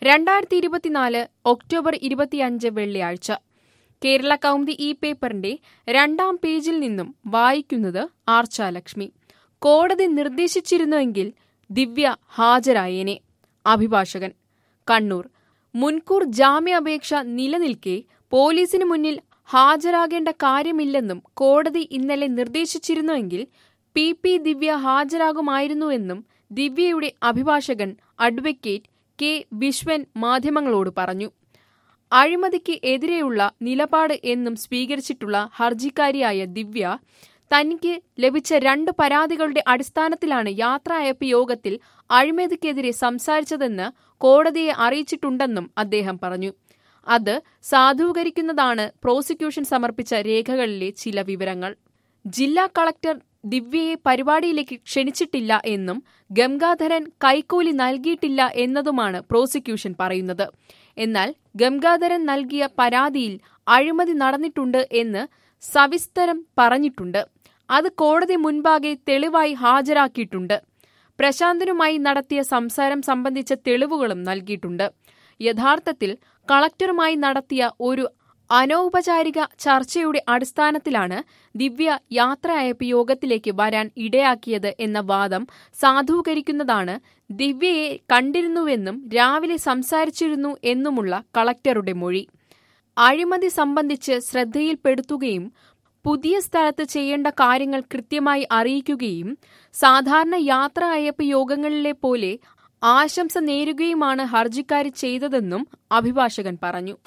രണ്ടായിരത്തി ഇരുപത്തിനാല് ഒക്ടോബർ ഇരുപത്തിയഞ്ച് വെള്ളിയാഴ്ച കേരള കൗമുദി ഈ പേപ്പറിന്റെ രണ്ടാം പേജിൽ നിന്നും വായിക്കുന്നത് ആർച്ചാലക്ഷ്മി കോടതി നിർദ്ദേശിച്ചിരുന്നുവെങ്കിൽ ദിവ്യ ഹാജരായേനെ അഭിഭാഷകൻ കണ്ണൂർ മുൻകൂർ ജാമ്യാപേക്ഷ നിലനിൽക്കെ പോലീസിന് മുന്നിൽ ഹാജരാകേണ്ട കാര്യമില്ലെന്നും കോടതി ഇന്നലെ നിർദ്ദേശിച്ചിരുന്നുവെങ്കിൽ പി പി ദിവ്യ ഹാജരാകുമായിരുന്നുവെന്നും ദിവ്യയുടെ അഭിഭാഷകൻ അഡ്വക്കേറ്റ് കെ വിശ്വൻ മാധ്യമങ്ങളോട് പറഞ്ഞു അഴിമതിക്ക് എതിരെയുള്ള നിലപാട് എന്നും സ്വീകരിച്ചിട്ടുള്ള ഹർജിക്കാരിയായ ദിവ്യ തനിക്ക് ലഭിച്ച രണ്ട് പരാതികളുടെ അടിസ്ഥാനത്തിലാണ് യാത്രായപ്പ് യോഗത്തിൽ അഴിമതിക്കെതിരെ സംസാരിച്ചതെന്ന് കോടതിയെ അറിയിച്ചിട്ടുണ്ടെന്നും അദ്ദേഹം പറഞ്ഞു അത് സാധൂകരിക്കുന്നതാണ് പ്രോസിക്യൂഷൻ സമർപ്പിച്ച രേഖകളിലെ ചില വിവരങ്ങൾ ജില്ലാ കളക്ടർ ദിവ്യയെ പരിപാടിയിലേക്ക് ക്ഷണിച്ചിട്ടില്ല എന്നും ഗംഗാധരൻ കൈക്കൂലി നൽകിയിട്ടില്ല എന്നതുമാണ് പ്രോസിക്യൂഷൻ പറയുന്നത് എന്നാൽ ഗംഗാധരൻ നൽകിയ പരാതിയിൽ അഴിമതി നടന്നിട്ടുണ്ട് എന്ന് സവിസ്തരം പറഞ്ഞിട്ടുണ്ട് അത് കോടതി മുൻപാകെ തെളിവായി ഹാജരാക്കിയിട്ടുണ്ട് പ്രശാന്തനുമായി നടത്തിയ സംസാരം സംബന്ധിച്ച തെളിവുകളും നൽകിയിട്ടുണ്ട് യഥാർത്ഥത്തിൽ കളക്ടറുമായി നടത്തിയ ഒരു അനൗപചാരിക ചർച്ചയുടെ അടിസ്ഥാനത്തിലാണ് ദിവ്യ യാത്രയയപ്പ് യോഗത്തിലേക്ക് വരാൻ ഇടയാക്കിയത് എന്ന വാദം സാധൂകരിക്കുന്നതാണ് ദിവ്യയെ കണ്ടിരുന്നുവെന്നും രാവിലെ സംസാരിച്ചിരുന്നു എന്നുമുള്ള കളക്ടറുടെ മൊഴി അഴിമതി സംബന്ധിച്ച് ശ്രദ്ധയിൽപ്പെടുത്തുകയും പുതിയ സ്ഥലത്ത് ചെയ്യേണ്ട കാര്യങ്ങൾ കൃത്യമായി അറിയിക്കുകയും സാധാരണ യാത്ര അയപ്പ് യോഗങ്ങളിലെ പോലെ ആശംസ നേരുകയുമാണ് ഹർജിക്കാരി ചെയ്തതെന്നും അഭിഭാഷകൻ പറഞ്ഞു